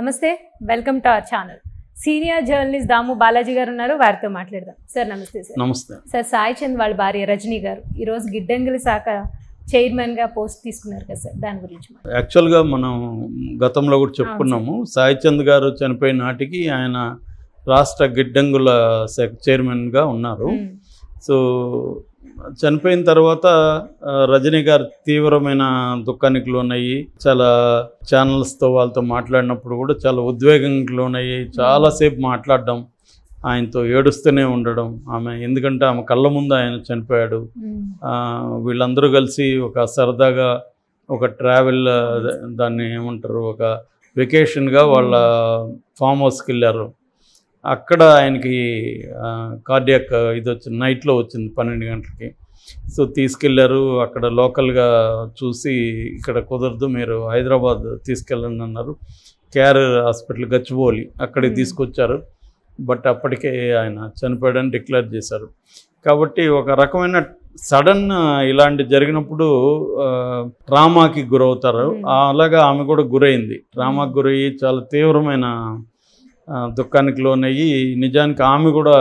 నమస్తే welcome to our channel senior journalist Damu Balaji garu ఉన్నారు వారితో మాట్లాడదాం సార్ నమస్తే సార్ నమస్తే సార్ సాయి చంద్ వాళ్ళ భార్య రజనీ గారు ఈరోజు గిడ్డంగిలి శాఖ చైర్మన్గా పోస్ట్ తీసుకున్నారు కదా సార్ దాని గురించి మాట్లాడండి. యాక్చువల్గా మనం గతంలో కూడా చెప్పుకున్నాము సాయి చంద్ గారు చనిపోయిన నాటికి ఆయన రాష్ట్ర గిడ్డంగుల శాఖ చైర్మన్గా ఉన్నారు మ్మ్. సో చనిపోయిన తర్వాత ఆ, రజనీ గారు తీవ్రమైన దుఃఖానికి లోనయ్యి చాలా ఛానల్స్తో వాళ్ళతో మాట్లాడినప్పుడు కూడా చాలా ఉద్వేగానికి లోనయ్యి చాలాసేపు మాట్లాడడం ఆయనతో ఏడుస్తూనే ఉండడం ఆమె ఎందుకంటే ఆమె కళ్ళ ముందు ఆయన చనిపోయాడు మ్మ్. ఆ, వీళ్ళందరూ కలిసి ఒక సరదాగా ఒక ట్రావెల్ దాన్ని ఏమంటారు ఒక వెకేషన్గా వాళ్ళ ఫామ్ హౌస్కి వెళ్ళారు అక్కడ ఆయనకి కార్డియాక్ ఇది వచ్చింది నైట్లో వచ్చింది పన్నెండు గంటలకి సో తీసుకెళ్లారు అక్కడ లోకల్గా చూసి ఇక్కడ కుదరదు మీరు హైదరాబాద్ తీసుకెళ్ళండి అన్నారు కేర్ హాస్పిటల్ గచ్చిబౌలి అక్కడికి Hmm. తీసుకొచ్చారు బట్ అప్పటికే ఆయన చనిపోయాడని డిక్లేర్ చేశారు కాబట్టి ఒక రకమైన సడన్ ఇలాంటి జరిగినప్పుడు ట్రామాకి గురవుతారు Hmm. అలాగా ఆమె కూడా గురైంది ట్రామాకి గురయ్యి చాలా తీవ్రమైన ఆ, దుఃఖానికి లోనయ్యి నిజానికి ఆమె కూడా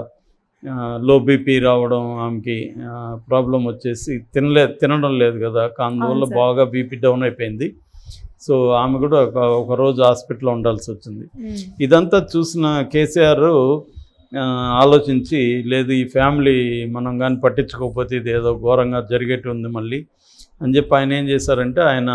లో బీపీ రావడం ఆమెకి ప్రాబ్లం వచ్చేసి తినలే తినడం లేదు కదా అందువల్ల అవును సార్. బాగా బీపీ డౌన్ అయిపోయింది సో ఆమె కూడా ఒక ఒక రోజు హాస్పిటల్లో ఉండాల్సి వచ్చింది మ్మ్. ఇదంతా చూసిన కేసీఆర్ ఆ, ఆలోచించి లేదు ఈ ఫ్యామిలీ మనం కానీ పట్టించుకోకపోతే ఇది ఏదో ఘోరంగా జరిగేటి ఉంది మళ్ళీ అని చెప్పి ఆయన ఏం చేశారంటే ఆయన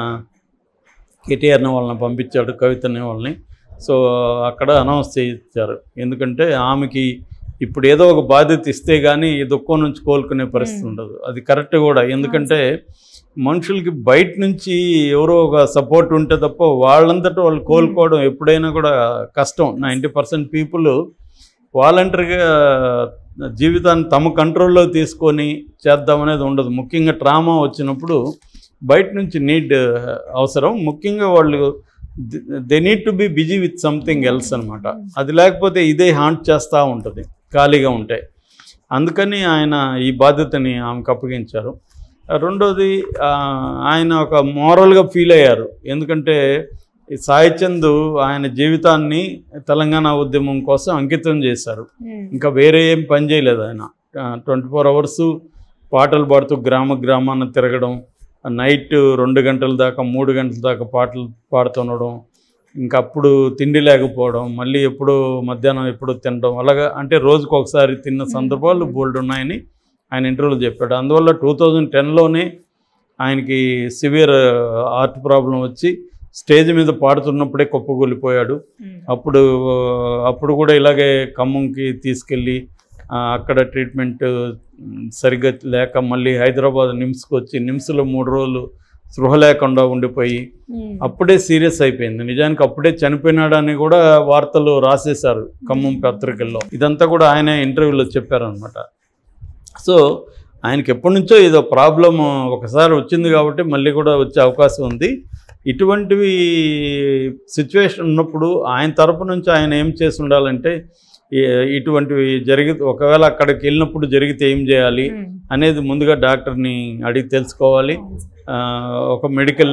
కేటీఆర్ని వాళ్ళని పంపించాడు కవితని వాళ్ళని సో అక్కడ అనౌన్స్ చేయించారు ఎందుకంటే ఆమెకి ఇప్పుడు ఏదో ఒక బాధ్యత ఇస్తే కానీ ఈ దుఃఖం నుంచి కోలుకునే పరిస్థితి Hmm. ఉండదు అది కరెక్ట్ కూడా ఎందుకంటే మనుషులకి బయట నుంచి ఎవరో ఒక సపోర్ట్ ఉంటే తప్ప వాళ్ళంతటా వాళ్ళు కోలుకోవడం ఎప్పుడైనా కూడా కష్టం నైంటీ పర్సెంట్ పీపుల్ వాలంటరీగా జీవితాన్ని తమ కంట్రోల్లో తీసుకొని చేద్దామనేది ఉండదు ముఖ్యంగా ట్రామా వచ్చినప్పుడు బయట నుంచి నీడ్ అవసరం ముఖ్యంగా వాళ్ళు they need to be busy with something else అనమాట అది లేకపోతే ఇదే హాంట్ చేస్తూ ఉంటుంది ఖాళీగా ఉంటాయి అందుకని ఆయన ఈ బాధ్యతని ఆమెకు అప్పగించారు రెండోది ఆ, ఆయన ఒక మోరల్గా ఫీల్ అయ్యారు ఎందుకంటే ఈ సాయి చంద్ ఆయన జీవితాన్ని తెలంగాణ ఉద్యమం కోసం అంకితం చేశారు మ్మ్. ఇంకా వేరే ఏం పని చేయలేదు ఆయన ట్వంటీ ఫోర్ అవర్స్ పాటలు పాడుతూ గ్రామ గ్రామాన్ని తిరగడం నైట్ రెండు గంటల దాకా మూడు గంటల దాకా పాటలు పాడుతుండడం ఇంకా అప్పుడు తిండి లేకపోవడం మళ్ళీ ఎప్పుడు మధ్యాహ్నం ఎప్పుడు తినడం అలాగా అంటే రోజుకు ఒకసారి తిన్న సందర్భాలు బోల్డ్ ఉన్నాయని ఆయన ఇంటర్వ్యూలో చెప్పాడు అందువల్ల టూ థౌజండ్ టెన్లోనే ఆయనకి సివియర్ హార్ట్ ప్రాబ్లం వచ్చి స్టేజ్ మీద పాడుతున్నప్పుడే కుప్పగొలిపోయాడు మ్మ్. అప్పుడు అప్పుడు కూడా ఇలాగే ఖమ్మంకి తీసుకెళ్ళి ఆ, అక్కడ ట్రీట్మెంట్ మ్, సరిగ్గా లేక మళ్ళీ హైదరాబాద్ నిమ్స్కి వచ్చి నిమ్స్లో మూడు రోజులు స్పృహ లేకుండా ఉండిపోయి మ్మ్. అప్పుడే సీరియస్ అయిపోయింది నిజానికి అప్పుడే చనిపోయినాడని కూడా వార్తలు రాసేశారు ఖమ్మం పత్రికల్లో ఇదంతా కూడా ఆయన ఇంటర్వ్యూలో చెప్పారనమాట సో ఆయనకి ఎప్పటి నుంచో ఏదో ప్రాబ్లం ఒకసారి వచ్చింది కాబట్టి మళ్ళీ కూడా వచ్చే అవకాశం ఉంది ఇటువంటివి సిచ్యువేషన్ ఉన్నప్పుడు ఆయన తరపు నుంచి ఆయన ఏం చేసి ఉండాలంటే ఈ- ఇటువంటివి జరిగి ఒకవేళ అక్కడికి వెళ్ళినప్పుడు జరిగితే ఏం చేయాలి మ్మ్. అనేది ముందుగా డాక్టర్ని అడిగి తెలుసుకోవాలి అవును సార్. ఆ, ఒక మెడికల్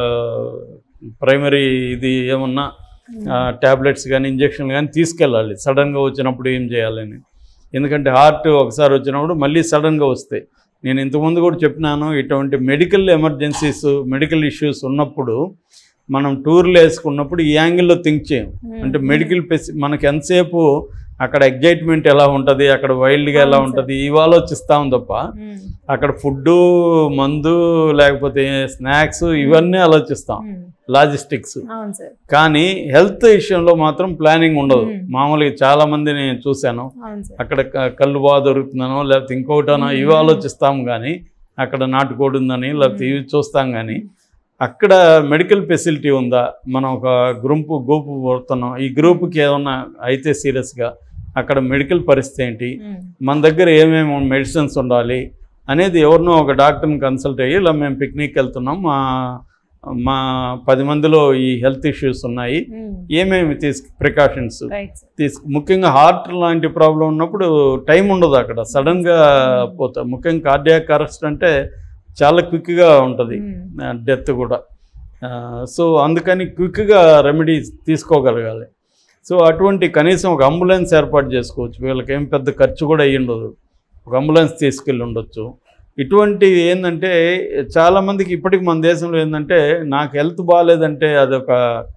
ప్రైమరీ ఇది ఏమన్నా ట్యాబ్లెట్స్ కానీ ఇంజక్షన్లు కానీ తీసుకెళ్ళాలి సడన్గా వచ్చినప్పుడు ఏం చేయాలని ఎందుకంటే హార్ట్ ఒకసారి వచ్చినప్పుడు మళ్ళీ సడన్గా వస్తాయి నేను ఇంతకుముందు కూడా చెప్పినాను ఇటువంటి మెడికల్ ఎమర్జెన్సీస్ మెడికల్ ఇష్యూస్ ఉన్నప్పుడు మనం టూర్లు వేసుకున్నప్పుడు ఈ యాంగిల్లో థింక్ చేయం మ్మ్. అంటే మెడికల్ పెసి మనకి ఎంతసేపు అక్కడ ఎగ్జైట్మెంట్ ఎలా ఉంటుంది అక్కడ వైల్డ్గా ఎలా అవును సార్. ఉంటుంది ఇవి ఆలోచిస్తాం తప్ప మ్మ్. అక్కడ ఫుడ్ మందు లేకపోతే స్నాక్స్ ఇవన్నీ ఆలోచిస్తాం మ్మ్. లాజిస్టిక్స్ అవును సార్ కానీ హెల్త్ విషయంలో మాత్రం ప్లానింగ్ ఉండదు Hmm. మామూలుగా చాలా మందిని చూశాను అవును సార్ అక్కడ క- కళ్ళు బాగా దొరుకుతుందనో లేకపోతే ఇంకోటనో ఇవి Hmm. ఆలోచిస్తాం కానీ అక్కడ నాటుకోడి ఉందని లేకపోతే ఇవి చూస్తాం కానీ అక్కడ మెడికల్ ఫెసిలిటీ ఉందా మనం ఒక గ్రూప్ గ్రూప్ పోతున్నాం ఈ గ్రూప్కి ఏమన్నా అయితే సీరియస్గా అక్కడ మెడికల్ పరిస్థితి ఏంటి మ్మ్. మన దగ్గర ఏమేమి మెడిసిన్స్ ఉండాలి అనేది ఎవరినో ఒక డాక్టర్ని కన్సల్ట్ అయ్యి ఇలా మేము పిక్నిక్ వెళ్తున్నాం మా మా పది మందిలో ఈ హెల్త్ ఇష్యూస్ ఉన్నాయి మ్మ్. ఏమేమి తీసుకు ప్రికాషన్స్ రైట్ సార్ తీసుకు ముఖ్యంగా హార్ట్ లాంటి ప్రాబ్లం ఉన్నప్పుడు టైం ఉండదు అక్కడ సడన్గా పోతా ముఖ్యంగా కార్డియాక్ అరెస్ట్ అంటే చాలా క్విక్గా ఉంటుంది మ్మ్. డెత్ కూడా ఆ, సో అందుకని క్విక్గా రెమెడీస్ తీసుకోగలగాలి సో అటువంటి కనీసం ఒక అంబులెన్స్ ఏర్పాటు చేసుకోవచ్చు వీళ్ళకి ఏం పెద్ద ఖర్చు కూడా అయ్యి ఉండదు ఒక అంబులెన్స్ తీసుకెళ్ళి ఉండొచ్చు ఇటువంటి ఏంటంటే చాలామందికి ఇప్పటికి మన దేశంలో ఏంటంటే నాకు హెల్త్ బాగాలేదంటే అదొక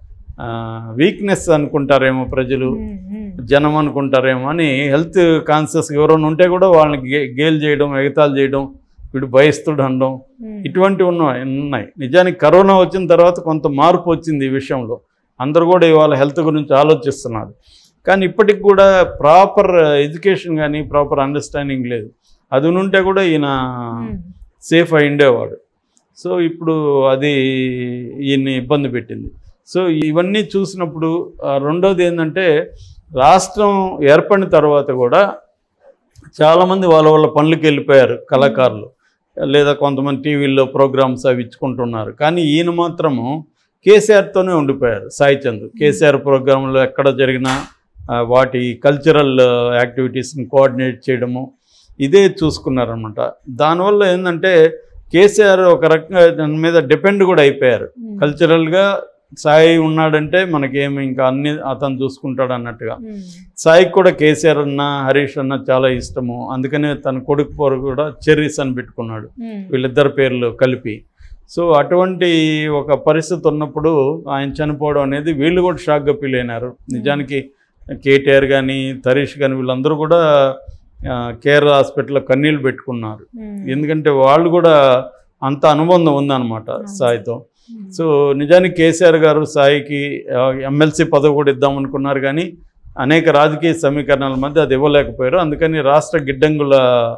వీక్నెస్ అనుకుంటారేమో ప్రజలు ఉమ్, ఉమ్. జనం అనుకుంటారేమో అని హెల్త్ కాన్షియస్ ఎవరైనా ఉంటే కూడా వాళ్ళని గే గేల్ చేయడం ఎగతాలు చేయడం వీడు భయస్తుడు అనడం ఉమ్. ఇటువంటివి ఉన్నాయి ఉన్నాయి నిజానికి కరోనా వచ్చిన తర్వాత కొంత మార్పు వచ్చింది ఈ విషయంలో అందరూ కూడా ఇవాళ హెల్త్ గురించి ఆలోచిస్తున్నారు కానీ ఇప్పటికి కూడా ప్రాపర్ ఎడ్యుకేషన్ కానీ ప్రాపర్ అండర్స్టాండింగ్ లేదు అది ఉంటే కూడా ఈయన ఉమ్. సేఫ్ అయి ఉండేవాడు సో ఇప్పుడు అది ఈయన్ని ఇబ్బంది పెట్టింది సో ఇవన్నీ చూసినప్పుడు ఆ, రెండోది ఏంటంటే రాష్ట్రం ఏర్పడిన తర్వాత కూడా చాలామంది వాళ్ళ వాళ్ళ పనులకి వెళ్ళిపోయారు కళాకారులు లేదా కొంతమంది టీవీల్లో ప్రోగ్రామ్స్ అవి ఇచ్చుకుంటున్నారు కానీ ఈయన మాత్రము కేసీఆర్తోనే ఉండిపోయారు సాయి చంద్ కేసీఆర్ ప్రోగ్రాంలో ఎక్కడ జరిగినా ఆ, వాటి కల్చరల్ యాక్టివిటీస్ని కోఆర్డినేట్ చేయడము ఇదే చూసుకున్నారనమాట దానివల్ల ఏంటంటే కేసీఆర్ ఒక రకంగా దాని మీద డిపెండ్ కూడా అయిపోయారు ఉమ్. కల్చరల్గా సాయి ఉన్నాడంటే మనకేమి ఇంకా అన్ని అతను చూసుకుంటాడు అన్నట్టుగా ఉమ్. సాయికి కూడా కేసీఆర్ అన్న హరీష్ అన్న చాలా ఇష్టము అందుకనే తన కొడుకు పోరు కూడా చెర్రీస్ అని పెట్టుకున్నాడు ఉమ్. వీళ్ళిద్దరి పేర్లు కలిపి సో అటువంటి ఒక పరిస్థితి ఉన్నప్పుడు ఆయన చనిపోవడం అనేది వీళ్ళు కూడా షాక్గా ఫీల్ అయినారు నిజానికి కేటీఆర్ కానీ తరీష్ కానీ వీళ్ళందరూ కూడా ఆ, కేర్ హాస్పిటల్లో కన్నీళ్ళు పెట్టుకున్నారు ఉమ్. ఎందుకంటే వాళ్ళు కూడా అంత అనుబంధం ఉందన్నమాట సాయితో ఉమ్. సో నిజానికి కేసీఆర్ గారు సాయికి ఎమ్మెల్సీ పదవి కూడా ఇద్దామనుకున్నారు కానీ అనేక రాజకీయ సమీకరణాల మధ్య అది ఇవ్వలేకపోయారు అందుకని రాష్ట్ర గిడ్డంగుల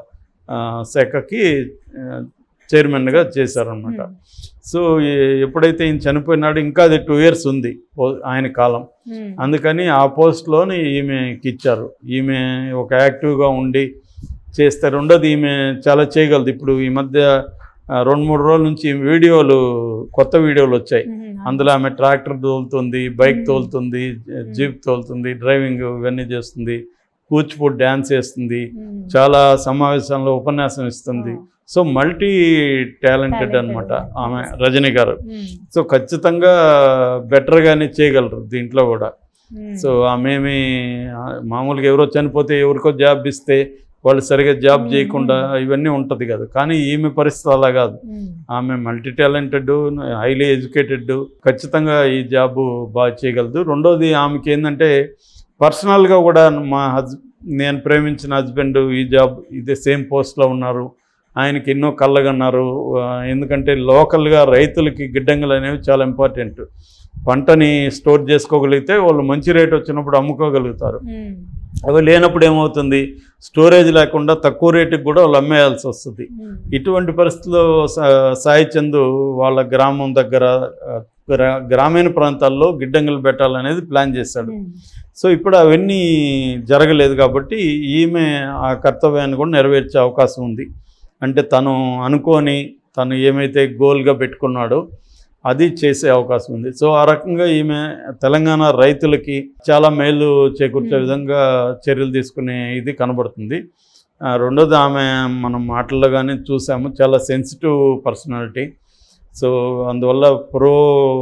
ఆ, శాఖకి ఆ, చైర్మన్గా చేశారనమాట ఉమ్. సో ఈ- ఎప్పుడైతే ఈయన చనిపోయినాడు ఇంకా అది టూ ఇయర్స్ ఉంది పో- ఆయన కాలం ఉమ్. అందుకని ఆ పోస్ట్లోని ఈమెకి ఇచ్చారు ఈమె ఒక యాక్టివ్గా ఉండి చేస్తే రెండోది ఈమె చాలా చేయగలదు ఇప్పుడు ఈ మధ్య ఆ, రెండు మూడు రోజుల నుంచి ఈ వీడియోలు కొత్త వీడియోలు వచ్చాయి ఉమ్. అందులో ఆమె ట్రాక్టర్ తోలుతుంది బైక్ మ్మ్. తోలుతుంది జీప్ తోలుతుంది డ్రైవింగ్ ఇవన్నీ చేస్తుంది కూచిపూడి డ్యాన్స్ వేస్తుంది ఉమ్. చాలా సమావేశంలో ఉపన్యాసం ఇస్తుంది ఆ. So multi talented Talented. అనమాట ఆమె రజనీ గారు ఉమ్. సో ఖచ్చితంగా బెటర్గానే చేయగలరు దీంట్లో కూడా ఉమ్. సో ఆమెమి ఆ, మామూలుగా ఎవరో చనిపోతే ఎవరికో జాబ్ ఇస్తే వాళ్ళు సరిగా జాబ్ మ్మ్. చేయకుండా ఇవన్నీ ఉంటుంది కదా కానీ ఈమె పరిస్థితి అలా కాదు ఉమ్. ఆమె మల్టీ టాలెంటెడ్ హైలీ ఎడ్యుకేటెడ్ ఖచ్చితంగా ఈ జాబ్ బాగా చేయగలదు రెండోది ఆమెకి ఏంటంటే పర్సనల్గా కూడా మా హజ్ నేను ప్రేమించిన హస్బెండ్ ఈ జాబ్ ఇదే సేమ్ పోస్ట్లో ఉన్నారు ఆయనకి ఎన్నో కళ్ళగన్నారు ఆ, ఎందుకంటే లోకల్గా రైతులకి గిడ్డంగులు అనేవి చాలా ఇంపార్టెంట్ పంటని స్టోర్ చేసుకోగలిగితే వాళ్ళు మంచి రేట్ వచ్చినప్పుడు అమ్ముకోగలుగుతారు ఉమ్. అవి లేనప్పుడు ఏమవుతుంది స్టోరేజ్ లేకుండా తక్కువ రేటుకి కూడా వాళ్ళు అమ్మేయాల్సి వస్తుంది ఉమ్. ఇటువంటి పరిస్థితుల్లో సా- సాయి చందు వాళ్ళ గ్రామం దగ్గర ఆ, గ్రా- గ్రామీణ ప్రాంతాల్లో గిడ్డంగులు పెట్టాలనేది ప్లాన్ చేశాడు ఉమ్. సో ఇప్పుడు అవన్నీ జరగలేదు కాబట్టి ఈమె ఆ కర్తవ్యాన్ని కూడా నెరవేర్చే అవకాశం ఉంది అంటే తను అనుకొని తను ఏమైతే గోల్గా పెట్టుకున్నాడో అది చేసే అవకాశం ఉంది సో ఆ రకంగా ఈమె తెలంగాణ రైతులకి చాలా మేలు చేకూర్చే Hmm. విధంగా చర్యలు తీసుకునే ఇది కనబడుతుంది ఆ, రెండోది ఆమె మనం మాటల్లో కానీ చూసాము చాలా సెన్సిటివ్ పర్సనాలిటీ సో అందువల్ల ప్రో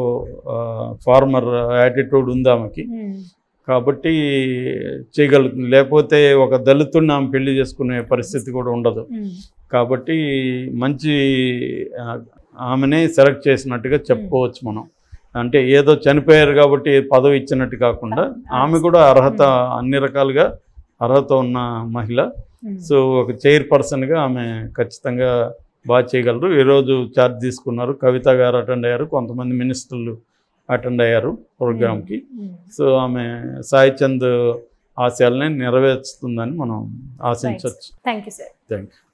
ఫార్మర్ యాటిట్యూడ్ ఉంది ఆమెకి ఉమ్. కాబట్టి చేయగలుగుతుంది లేకపోతే ఒక దళితుడిని ఆమె పెళ్లి చేసుకునే పరిస్థితి కూడా ఉండదు ఉమ్. కాబట్టి మంచి ఆ, ఆమెనే సెలెక్ట్ చేసినట్టుగా చెప్పుకోవచ్చు మనం అంటే ఏదో చనిపోయారు కాబట్టి పదవి ఇచ్చినట్టు కాకుండా ఆమె కూడా అర్హత అన్ని రకాలుగా అర్హత ఉన్న మహిళ ఉమ్. సో ఒక చైర్ పర్సన్గా ఆమె ఖచ్చితంగా బాగా చేయగలరు ఈరోజు ఛార్జ్ తీసుకున్నారు కవిత గారు అటెండ్ అయ్యారు కొంతమంది మినిస్టర్లు అటెండ్ అయ్యారు ప్రోగ్రామ్కి ఉమ్. సో ఆమె సాయి చంద్ ఆశయాలని నెరవేర్చుతుందని మనం ఆశించవచ్చు thank you sir thank you